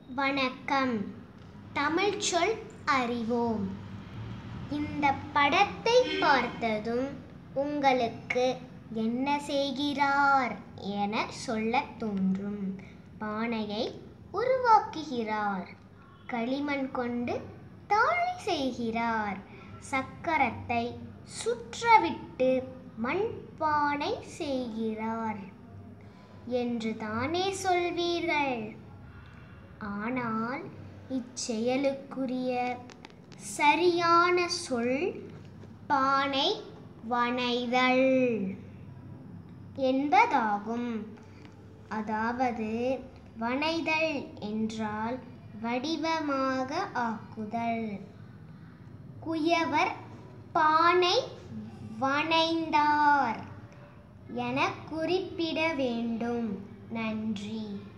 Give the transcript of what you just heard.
வணக்கம் தமிழ் சொல் அறிவோம் இந்த படத்தை பார்த்ததும் உங்களுக்கு என்ன செய்கிறார் என சொல்லத் தோன்றும் பானையை உருவாக்குகிறார் களிமண் கொண்டு தாழை செய்கிறார் சக்கரத்தை சுற்றவிட்டு மண்பானை செய்கிறார் என்று தானே சொல்வீர்கள் ஆனால் இச்செயலுக்குரிய சரியான சொல் பானை வனைதல் என்பதாகும் அதாவது வனைதல் என்றால் வடிவமாக ஆக்குதல் குயவர் பானை வனைந்தார் என குறிப்பிட வேண்டும் நன்றி